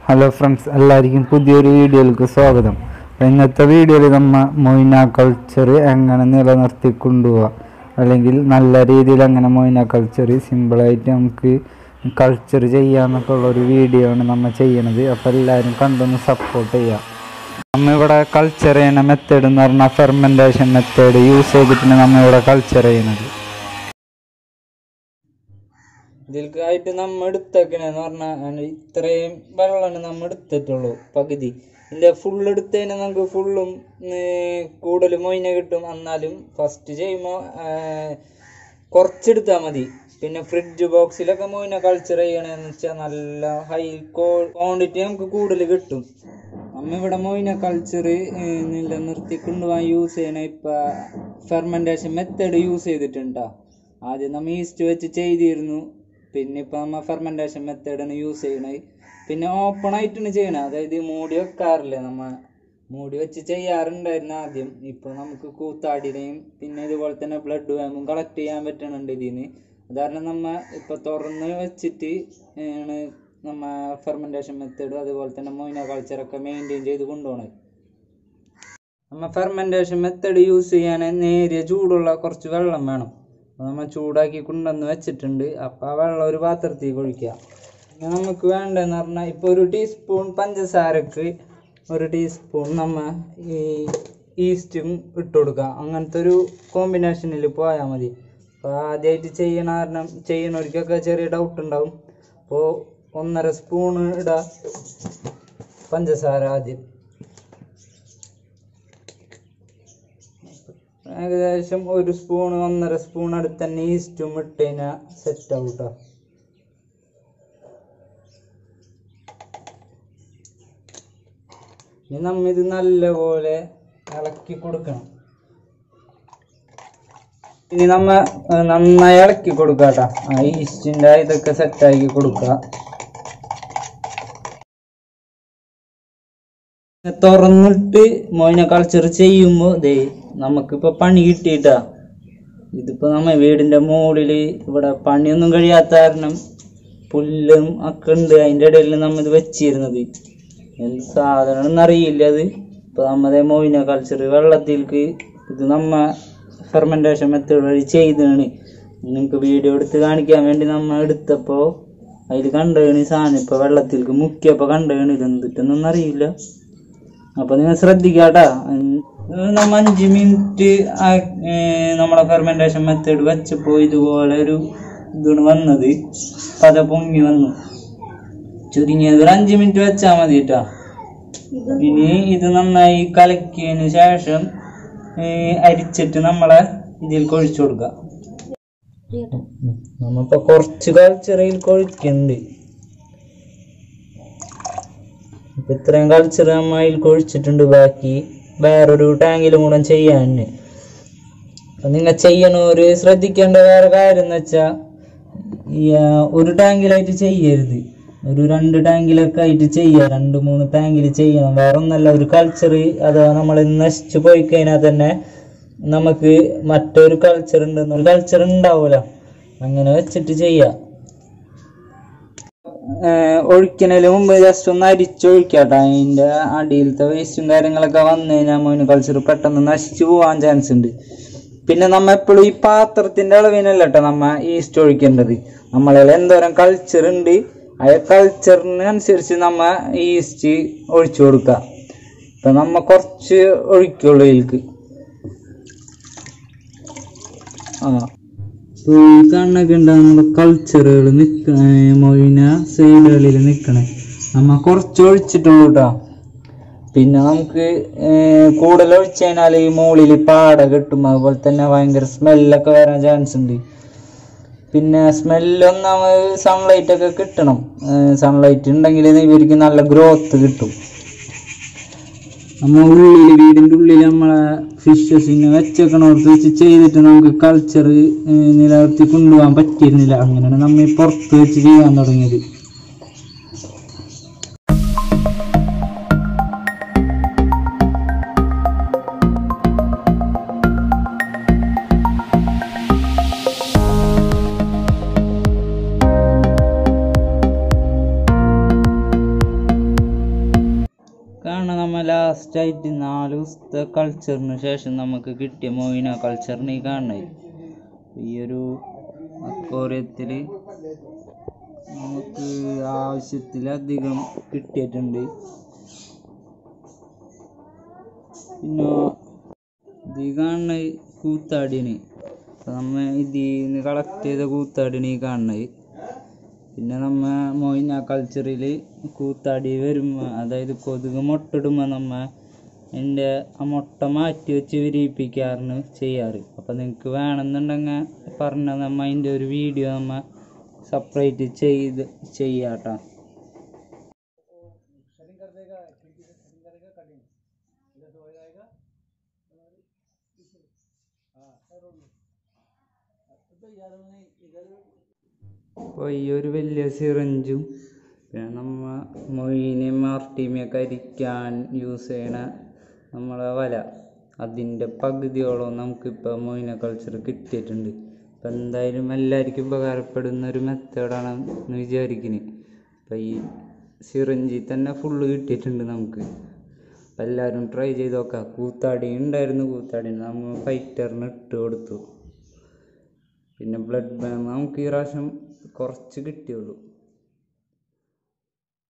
hello friends എല്ലാവർക്കും പുതിയൊരു വീഡിയോയിലേക്ക് സ്വാഗതം അപ്പോൾ ഇന്നത്തെ വീഡിയോയിൽ നമ്മ മൊയ്ന കൾച്ചർ എങ്ങനെ നിലനിർത്തി കൊണ്ടുപോവാം അല്ലെങ്കിൽ നല്ല രീതിയിൽ എങ്ങനെ മൊയ്ന കൾച്ചർ സിമ്പിളായിട്ട് നമുക്ക് കൾച്ചർ ചെയ്യാന്നൊക്കെ ഉള്ള ഒരു വീഡിയോ ആണ് നമ്മൾ ചെയ്യണത് അപ്പോൾ എല്ലാവരും കണ്ടൊന്ന് സപ്പോർട്ട് ചെയ്യാം നമ്മ ഇവിടെ കൾച്ചർ ചെയ്യുന്ന മെത്തേഡ് എന്ന് പറഞ്ഞാൽ ഫെർമെൻറ്റേഷൻ മെത്തേഡ് യൂസ് ചെയ്തിട്ടാണ് നമ്മ ഇവിടെ കൾച്ചർ ചെയ്യുന്നത് ഇതിൽക്കായിട്ട് നമ്മ എടുത്തേക്കണെന്ന് പറഞ്ഞാൽ ഇത്രയും വെള്ളമാണ് നമ്മ എടുത്തിട്ടുള്ളൂ പകുതി ഇതിൻ്റെ ഫുൾ എടുത്തതിന് നമുക്ക് ഫുള്ളും കൂടുതൽ മൊയിന കിട്ടും എന്നാലും ഫസ്റ്റ് ചെയ്യുമ്പോൾ കുറച്ചെടുത്താൽ മതി പിന്നെ ഫ്രിഡ്ജ് ബോക്സിലൊക്കെ മൊയിന കൾച്ചർ ചെയ്യണമെന്ന് വെച്ചാൽ നല്ല ഹൈ ക്വാണ്ടിറ്റി നമുക്ക് കൂടുതൽ കിട്ടും നമ്മ ഇവിടെ മൊയിന കൾച്ചർ നിലനിർത്തി കൊണ്ടുപോകാൻ യൂസ് ചെയ്യണ ഇപ്പം ഫെർമെൻറ്റേഷൻ മെത്തേഡ് യൂസ് ചെയ്തിട്ടുണ്ടോ ആദ്യം നമ്മൾ ഈസ്റ്റ് വെച്ച് ചെയ്തിരുന്നു പിന്നെ ഇപ്പം നമ്മൾ ഫെർമെൻറ്റേഷൻ മെത്തേഡാണ് യൂസ് ചെയ്യണത് പിന്നെ ഓപ്പൺ ആയിട്ടാണ് ചെയ്യണത് അതായത് മൂടി വെക്കാറില്ല നമ്മ മൂടി വെച്ച് ചെയ്യാറുണ്ടായിരുന്നു ആദ്യം ഇപ്പോൾ നമുക്ക് കൂത്താടിനെയും പിന്നെ ഇതുപോലെ തന്നെ ബ്ലഡ് വാമും കളക്ട് ചെയ്യാൻ പറ്റുന്നുണ്ട് ഇതിന് കാരണം നമ്മ ഇപ്പോൾ തുറന്ന് വെച്ചിട്ട് ആണ് നമ്മ ഫെർമെൻറ്റേഷൻ മെത്തേഡും അതുപോലെ തന്നെ മൊയിന കൾച്ചറൊക്കെ മെയിൻറ്റെയിൻ ചെയ്ത് കൊണ്ടുപോകണത് നമ്മ ഫെർമെൻറ്റേഷൻ മെത്തേഡ് യൂസ് ചെയ്യാൻ നേരിയ ചൂടുള്ള കുറച്ച് വെള്ളം വേണം അപ്പോൾ നമ്മൾ ചൂടാക്കി കൊണ്ടുവന്ന് വെച്ചിട്ടുണ്ട് അപ്പോൾ ആ വെള്ളം ഒരു പാത്രത്തിൽ ഒഴിക്കുക പിന്നെ നമുക്ക് വേണ്ടതെന്ന് പറഞ്ഞാൽ ഇപ്പോൾ ഒരു ടീസ്പൂൺ പഞ്ചസാരക്ക് ഒരു ടീസ്പൂൺ നമ്മ ഈ ഈസ്റ്റും ഇട്ട് കൊടുക്കുക അങ്ങനത്തെ ഒരു കോമ്പിനേഷനിൽ പോയാൽ മതി അപ്പോൾ ആദ്യമായിട്ട് ചെയ്യണ കാരണം ചെയ്യണവർക്കൊക്കെ ചെറിയ ഡൗട്ട് ഉണ്ടാവും അപ്പോൾ ഒന്നര സ്പൂണ് ഇടുക പഞ്ചസാര ആദ്യം ഏകദേശം ഒരു സ്പൂൺ ഒന്നര സ്പൂൺ അടുത്ത് തന്നെ ഈസ്റ്റും ഇട്ട് കഴിഞ്ഞാൽ സെറ്റ് ആവും കേട്ടോ ഇനി നമ്മ ഇത് നല്ലപോലെ ഇളക്കി കൊടുക്കണം ഇനി നമ്മ ഏർ നന്നായി ഇളക്കി കൊടുക്കുക കേട്ടോ ആ ഈസ്റ്റിൻ്റെ ഇതൊക്കെ സെറ്റാക്കി കൊടുക്കുക തുറന്നിട്ട് മോയിനെ കൾച്ചർ ചെയ്യുമ്പോൾ ദേ നമുക്കിപ്പോൾ പണി കിട്ടിയിട്ടാ ഇതിപ്പോൾ നമ്മ വീടിൻ്റെ മുകളിൽ ഇവിടെ പണിയൊന്നും കഴിയാത്ത കാരണം പുല്ലും ഒക്കെ ഉണ്ട് അതിൻ്റെ ഇടയിൽ നമ്മ ഇത് വെച്ചിരുന്നത് എന്ത് സാധനം എന്നറിയില്ല അത് ഇപ്പോൾ നമ്മതേ മോയിന കൾച്ചർ വെള്ളത്തിലേക്ക് ഇത് നമ്മ ഫെർമെൻറ്റേഷൻ മെത്തേഡ് വഴി ചെയ്തതാണ് നിങ്ങൾക്ക് വീഡിയോ എടുത്ത് കാണിക്കാൻ വേണ്ടി നമ്മ എടുത്തപ്പോൾ അതിൽ കണ്ടതാണ് സാധനം ഇപ്പോൾ വെള്ളത്തിലേക്ക് മുക്കിയപ്പോൾ കണ്ടതാണ് ഇത് എന്തിട്ടൊന്നും അറിയില്ല അപ്പൊ നിങ്ങൾ ശ്രദ്ധിക്കാട്ടാ നമ്മ അഞ്ച് മിനിറ്റ് നമ്മളെ ഫെർമെന്റേഷൻ മെത്തേഡ് വെച്ചപ്പോ ഇതുപോലെ ഒരു ഇതാണ് വന്നത് പത പൊങ്ങി വന്നു ചുരുങ്ങിയത് ഒരു അഞ്ച് മിനിറ്റ് വെച്ചാൽ മതി കേട്ടാ ഇനി ഇത് നന്നായി കലക്കിയതിന് ശേഷം ഏ, അരിച്ചിട്ട് നമ്മളെ ഇതിൽ കൊഴിച്ചു കൊടുക്കാം നമ്മളിപ്പോ കുറച്ച് കൾച്ചറിൽ കൊഴിക്കുന്നുണ്ട് ഇപ്പൊ ഇത്രയും കൾച്ചർ നമ്മൾ അതിൽ കൊഴിച്ചിട്ടുണ്ട് ബാക്കി വേറൊരു ടാങ്കിലും കൂടെ ചെയ്യാൻ അപ്പൊ നിങ്ങൾ ചെയ്യണവര് ശ്രദ്ധിക്കേണ്ട വേറെ കാര്യം എന്ന് വെച്ചാ ഈ ആ, ഒരു ടാങ്കിലായിട്ട് ചെയ്യരുത് ഒരു രണ്ട് ടാങ്കിലൊക്കെ ആയിട്ട് ചെയ്യുക രണ്ട് മൂന്ന് ടാങ്കിൽ ചെയ്യണം വേറെ ഒന്നല്ല ഒരു കൾച്ചർ അഥവാ നമ്മൾ നശിച്ചു പോയി കഴിഞ്ഞാൽ തന്നെ നമുക്ക് മറ്റൊരു കൾച്ചർ ഉണ്ട് ഒരു കൾച്ചർ ഉണ്ടാവൂല അങ്ങനെ വെച്ചിട്ട് ചെയ്യാം ഒഴിക്കുന്നതിന് മുമ്പ് ജസ്റ്റ് ഒന്ന് അരിച്ചൊഴിക്കാട്ടോ അതിൻ്റെ അടിയിലത്തെ വേസ്റ്റും കാര്യങ്ങളൊക്കെ വന്നു കഴിഞ്ഞാൽ മോയിന് കൾച്ചർ പെട്ടെന്ന് നശിച്ചു പോകാൻ ചാൻസ് ഉണ്ട് പിന്നെ നമ്മ എപ്പോഴും ഈ പാത്രത്തിന്റെ അളവിനല്ല കേട്ടോ നമ്മ ഈസ്റ്റ് ഒഴിക്കേണ്ടത് നമ്മളിൽ എന്തോരം കൾച്ചർ ഉണ്ട് ആ കൾച്ചറിനനുസരിച്ച് നമ്മ ഈസ്റ്റ് ഒഴിച്ചു കൊടുക്കുക ഇപ്പൊ നമ്മ കുറച്ച് ഒഴിക്കുള്ളൂ ഇതിലേക്ക് ആ ഇപ്പൊ ഈ കണ്ണൊക്കെ ഉണ്ട് നമ്മുടെ കൾച്ചറുകൾ നിക്ക മൊയിന സൈഡുകളിൽ നിക്കണേ നമ്മ കുറച്ച് ഒഴിച്ചിട്ടുള്ളൂ കേട്ടോ പിന്നെ നമുക്ക് ഏർ കൂടുതൽ ഒഴിച്ചു കഴിഞ്ഞാൽ ഈ മുകളിൽ പാട കിട്ടും അതുപോലെ തന്നെ ഭയങ്കര സ്മെല്ലൊക്കെ വരാൻ ചാൻസ് ഉണ്ട് പിന്നെ സ്മെല്ലൊന്നാമത് സൺലൈറ്റ് ഒക്കെ കിട്ടണം സൺലൈറ്റ് ഉണ്ടെങ്കിൽ ഇവർക്ക് നല്ല ഗ്രോത്ത് കിട്ടും നമ്മ ഉള്ളിൽ വീടിൻ്റെ ഉള്ളിൽ നമ്മളെ ഫിഷസിനെ വെച്ചേക്കണോർത്ത് വെച്ച് ചെയ്തിട്ട് നമുക്ക് കൾച്ചർ നിലനിർത്തി കൊണ്ടുപോകാൻ പറ്റിയിരുന്നില്ല അങ്ങനെയാണ് നമ്മൾ ഈ പുറത്ത് വെച്ച് ചെയ്യാൻ തുടങ്ങിയത് ലാസ്റ്റായിട്ട് നാല് ദിവസത്തെ കൾച്ചറിന് ശേഷം നമുക്ക് കിട്ടിയ മൊയിന കൾച്ചറിന് ഈ കാണുന്നത് ഈ ഒരു അക്വോറിയത്തിൽ നമുക്ക് ആവശ്യത്തിലധികം കിട്ടിയിട്ടുണ്ട് പിന്നെ ഇത് കാണുന്ന കൂത്താടിന് അപ്പം നമ്മ ഇതിൽ നിന്ന് കളക്ട് ചെയ്ത കൂത്താടിന് ഈ കാണുന്നത് പിന്നെ നമ്മ മൊയിന കൾച്ചറിൽ കൂത്താടി വരുമ്പോൾ അതായത് കൊതുക് മുട്ടയിടുമ്പോൾ നമ്മ എൻ്റെ ആ മുട്ട മാറ്റി വെച്ച് വിരിയിപ്പിക്കാറാണ് ചെയ്യാറ് അപ്പം നിങ്ങൾക്ക് വേണമെന്നുണ്ടെങ്കിൽ പറഞ്ഞാൽ നമ്മ അതിൻ്റെ ഒരു വീഡിയോ നമ്മ സെപ്പറേറ്റ് ചെയ്ത് ചെയ്യാട്ടോ അപ്പോൾ ഈ ഒരു വലിയ സിറിഞ്ചും പിന്നെ നമ്മ മൊയിനെയും ആർട്ടീമിയൊക്കെ അരിക്കാൻ യൂസ് ചെയ്യണ നമ്മളെ വല അതിൻ്റെ പകുതിയോളം നമുക്കിപ്പോൾ മൊയിന കൾച്ചർ കിട്ടിയിട്ടുണ്ട് അപ്പം എന്തായാലും എല്ലാവർക്കും ഉപകാരപ്പെടുന്ന ഒരു മെത്തേഡാണ് എന്ന് വിചാരിക്കുന്നത് അപ്പം ഈ സിറിഞ്ചിൽ തന്നെ ഫുള്ള് കിട്ടിയിട്ടുണ്ട് നമുക്ക് അപ്പം എല്ലാവരും ട്രൈ ചെയ്ത് നോക്കാം കൂത്താടി ഉണ്ടായിരുന്നു കൂത്താടി നമ്മൾ ഫൈറ്ററിന് ഇട്ട് കൊടുത്തു പിന്നെ ബ്ലഡ് ബാങ്ക് നമുക്ക് ഈ പ്രാവശ്യം കുറച്ച് കിട്ടിയുള്ളൂ